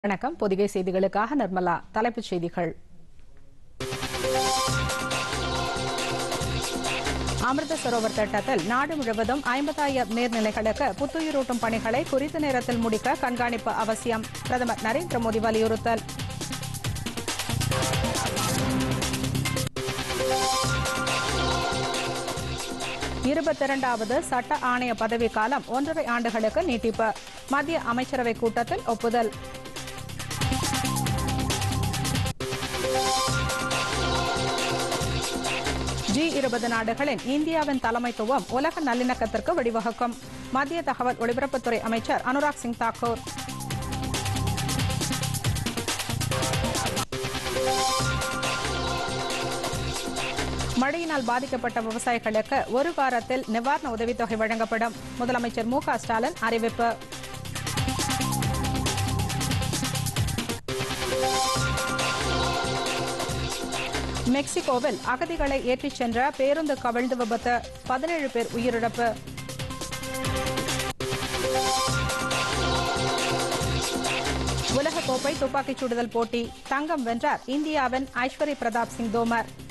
வணக்கம் பொதிகை செய்திகளுக்காக நிர்மலா தலைப்புச் செய்திகள் அமிர்த சரோவர் திட்டத்தில் நாடு முழுவதும் ஐம்பதாயிரம் நீர்நிலைகளுக்கு புத்துயிரூட்டும் பணிகளை குறித்த நேரத்தில் முடிக்க கண்காணிப்பு அவசியம் பிரதமர் நரேந்திர மோடி வலியுறுத்தல் இருபத்தி இரண்டாவது சட்ட ஆணைய பதவிக்காலம் ஒன்றரை ஆண்டுகளுக்கு நீட்டிப்பு மத்திய அமைச்சரவை கூட்டத்தில் ஒப்புதல் ஜி இருபது நாடுகளின் இந்தியாவின் தலைமைத்துவம் உலக நல்லிணக்கத்திற்கு வழிவகுக்கும் மத்திய தகவல் ஒலிபரப்புத்துறை அமைச்சர் அனுராக் சிங் தாக்கூர் மழையினால் பாதிக்கப்பட்ட விவசாயிகளுக்கு ஒரு வாரத்தில் நிவாரண உதவித்தொகை வழங்கப்படும் முதலமைச்சர் மு க ஸ்டாலின் அறிவிப்பு மெக்சிகோவில் அகதிகளை ஏற்றிச் சென்ற பேருந்து கவிழ்ந்து விபத்து பதினேழு பேர் உயிரிழப்பு உலகக்கோப்பை துப்பாக்கிச் சுடுதல் போட்டி தங்கம் வென்றார் இந்தியாவின் ஐஸ்வரி பிரதாப் சிங் தோமர்